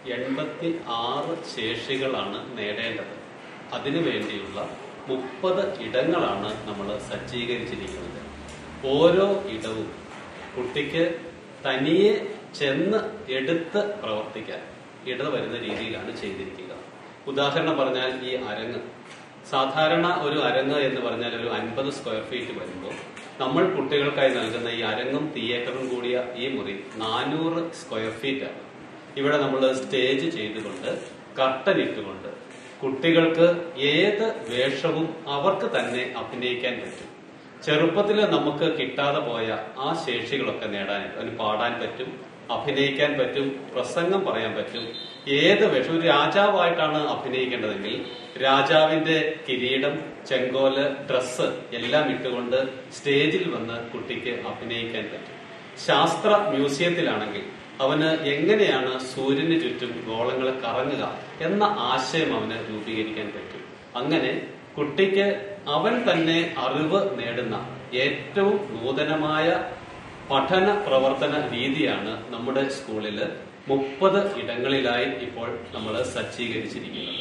എൺപത്തി ആറ് ശേഷികളാണ് നേടേണ്ടത് അതിനു വേണ്ടിയുള്ള മുപ്പത് ഇടങ്ങളാണ് നമ്മൾ സജ്ജീകരിച്ചിരിക്കുന്നത് ഓരോ ഇടവും കുട്ടിക്ക് തനിയെ ചെന്ന് എടുത്ത് പ്രവർത്തിക്കാൻ ഇട വരുന്ന രീതിയിലാണ് ചെയ്തിരിക്കുക ഉദാഹരണം പറഞ്ഞാൽ ഈ അരങ്ങ് സാധാരണ ഒരു അരങ്ങ് എന്ന് പറഞ്ഞാൽ ഒരു അൻപത് സ്ക്വയർ ഫീറ്റ് വരുമ്പോൾ നമ്മൾ കുട്ടികൾക്കായി നൽകുന്ന ഈ അരങ്ങും തിയേറ്ററും കൂടിയ ഈ മുറി നാനൂറ് സ്ക്വയർ ഫീറ്റ് ആണ് ഇവിടെ നമ്മൾ സ്റ്റേജ് ചെയ്തുകൊണ്ട് കർട്ടൻ ഇട്ടുകൊണ്ട് കുട്ടികൾക്ക് ഏത് വേഷവും അവർക്ക് തന്നെ അഭിനയിക്കാൻ പറ്റും ചെറുപ്പത്തിൽ നമുക്ക് കിട്ടാതെ പോയ ആ ശേഷികളൊക്കെ നേടാൻ അതിന് പാടാൻ പറ്റും അഭിനയിക്കാൻ പറ്റും പ്രസംഗം പറയാൻ പറ്റും ഏത് വേഷം ഒരു രാജാവായിട്ടാണ് അഭിനയിക്കേണ്ടതെങ്കിൽ രാജാവിന്റെ കിരീടം ചെങ്കോല് ഡ്രസ്സ് എല്ലാം ഇട്ടുകൊണ്ട് സ്റ്റേജിൽ വന്ന് കുട്ടിക്ക് അഭിനയിക്കാൻ പറ്റും ശാസ്ത്ര മ്യൂസിയത്തിലാണെങ്കിൽ അവന് എങ്ങനെയാണ് സൂര്യന് ചുറ്റും ഗോളങ്ങൾ കറങ്ങുക എന്ന ആശയം അവന് രൂപീകരിക്കാൻ പറ്റും അങ്ങനെ കുട്ടിക്ക് അവൻ തന്നെ അറിവ് നേടുന്ന ഏറ്റവും നൂതനമായ പഠന പ്രവർത്തന രീതിയാണ് നമ്മുടെ സ്കൂളിൽ മുപ്പത് ഇടങ്ങളിലായി ഇപ്പോൾ നമ്മൾ സജ്ജീകരിച്ചിരിക്കുന്നത്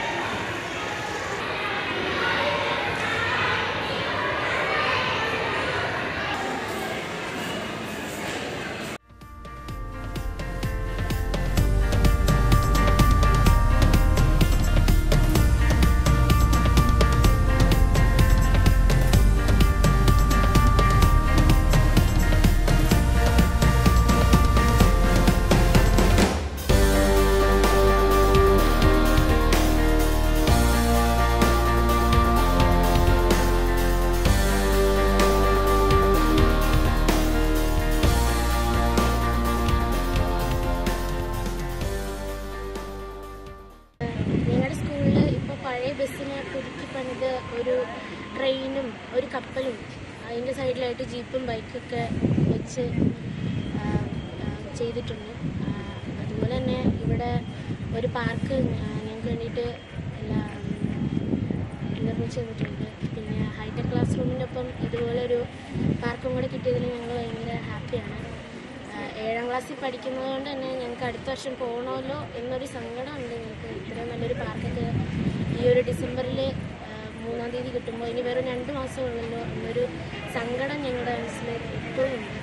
ഞങ്ങളുടെ സ്കൂളിൽ ഇപ്പോൾ പഴയ ബസ്സിനെ പുതുക്കി പണിത് ഒരു ട്രെയിനും ഒരു കപ്പലും അതിൻ്റെ സൈഡിലായിട്ട് ജീപ്പും ബൈക്കൊക്കെ വെച്ച് ആ, ആ, ചെയ്തിട്ടുണ്ട് ആ, അതുപോലെ തന്നെ ഇവിടെ ഒരു പാർക്ക് ഞങ്ങൾക്ക് വേണ്ടിയിട്ട് എല്ലാ നിർമ്മിച്ചു തന്നിട്ടുണ്ട് പിന്നെ ഹൈടെക് ക്ലാസ് റൂമിൻ്റെ ഒപ്പം ഇതുപോലെ ഒരു പാർക്കും കൂടെ കിട്ടിയതിൽ ഞങ്ങൾ ഭയങ്കര ഹാപ്പിയാണ് ആ, ഏഴാം ക്ലാസ്സിൽ പഠിക്കുന്നത് കൊണ്ട് തന്നെ ഞങ്ങൾക്ക് അടുത്ത വർഷം പോകണമല്ലോ എന്നൊരു സങ്കടമുണ്ട് ഞങ്ങൾക്ക് ഇത്രയും നല്ലൊരു പാർക്കൊക്കെ ഈ ഒരു ഡിസംബറിൽ മൂന്നാം തീയതി കിട്ടുമ്പോൾ ഇനി വെറും രണ്ട് മാസമുള്ളല്ലോ എന്നൊരു സങ്കടം ഞങ്ങളുടെ മനസ്സിൽ ഇപ്പോഴും ഉണ്ട്